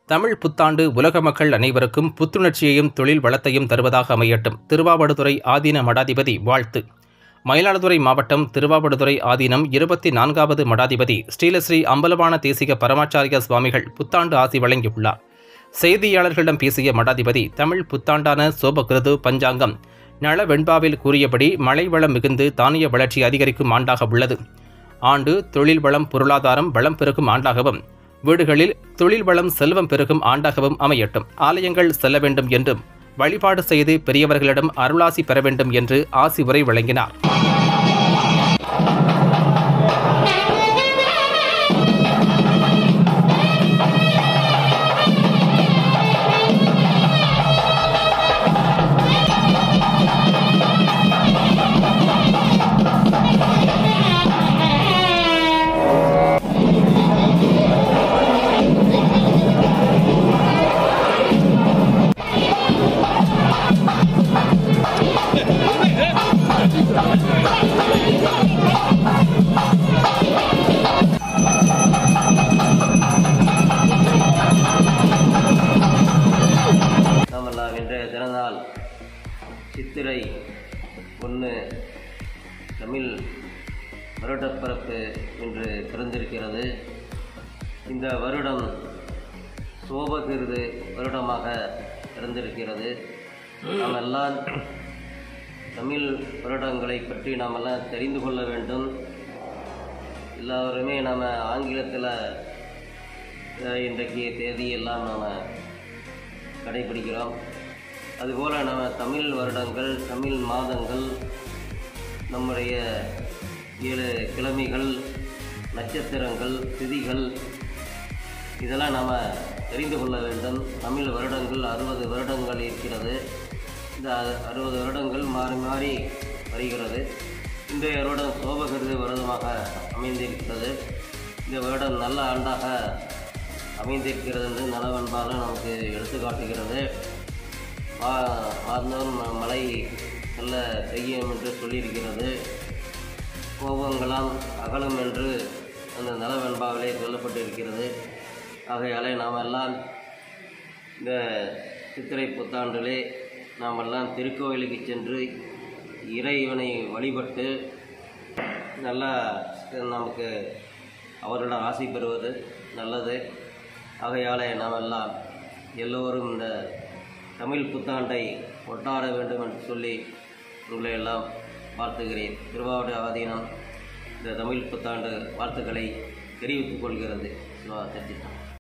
தமிழ் புத்தாண்டு உலக மக்கள் அனைவருக்கும் புத்துணர்ச்சியையும் தொழில் வளத்தையும் தருவதாக அமையட்டும் திருவாவடுதுறை ஆதீன மடாதிபதி வாழ்த்து மயிலாடுதுறை மாவட்டம் திருவாவடுதுறை ஆதீனம் இருபத்தி நான்காவது மடாதிபதி ஸ்ரீலஸ்ரீ அம்பலவான தேசிக பரமாச்சாரிய சுவாமிகள் புத்தாண்டு ஆசி வழங்கியுள்ளார் செய்தியாளர்களிடம் பேசிய மடாதிபதி தமிழ் புத்தாண்டான சோபகிருது பஞ்சாங்கம் நல வெண்பாவில் கூறியபடி மழை வளம் மிகுந்து தானிய வளர்ச்சி அதிகரிக்கும் ஆண்டாக உள்ளது ஆண்டு தொழில் வளம் பொருளாதாரம் வளம் பெருகும் ஆண்டாகவும் வீடுகளில் தொழில் வளம் செல்வம் பெருகும் ஆண்டாகவும் அமையட்டும் ஆலயங்கள் செல்ல வேண்டும் என்றும் வழிபாடு செய்து பெரியவர்களிடம் அருளாசி பெற வேண்டும் என்று ஆசி உரை வழங்கினார் நாமெல்லாம் இன்றைய தினநாள் சித்திரை ஒன்று தமிழ் வருடப்பிறப்பு இன்று பிறந்திருக்கிறது இந்த வருடம் சோபகிருது வருடமாக பிறந்திருக்கிறது நாம் எல்லாம் தமிழ் வருடங்களை பற்றி நாம் எல்லாம் தெரிந்து கொள்ள வேண்டும் எல்லாருமே நாம் ஆங்கிலத்தில் அஹ், இன்றைக்கு தேதியெல்லாம் நாம் கடைபிடிக்கிறோம் அதுபோல் நம்ம தமிழ் வருடங்கள் தமிழ் மாதங்கள் நம்முடைய ஏழு கிழமைகள் நட்சத்திரங்கள் திதிகள் இதெல்லாம் நாம் தெரிந்து கொள்ள வேண்டும் தமிழ் வருடங்கள் அறுபது வருடங்கள் இருக்கிறது இந்த அறுபது வருடங்கள் மாறி மாறி வருகிறது இன்றைய வருடம் சோபகிருது வருடமாக அமைந்திருக்கிறது இந்த வருடம் நல்ல ஆண்டாக அமைந்திருக்கிறது என்று நலவென்பாக நமக்கு எடுத்துக்காட்டுகிறது மா- மாதந்தோறும் ம- மழை நல்ல பெய்யும் என்று சொல்லியிருக்கிறது கோபங்களாம் அகலும் என்று அந்த நலவென்பாவிலே சொல்லப்பட்டிருக்கிறது ஆகையாலே நாம் எல்லாம் இந்த சித்திரை புத்தாண்டிலே நாம் எல்லாம் திருக்கோயிலுக்கு சென்று இறைவனை வழிபட்டு நல்லா நமக்கு அவரோட ஆசை பெறுவது நல்லது ஆகையாலே நாம் எல்லாம் எல்லோரும் இந்த தமிழ் புத்தாண்டை கொண்டாட வேண்டும் என்று சொல்லி உங்களை எல்லாம் வாழ்த்துகிறேன் திருவாவூர் ஆதீனம் இந்த தமிழ் புத்தாண்டு வாழ்த்துக்களை தெரிவித்துக் கொள்கிறது சிவா சச்சிதான்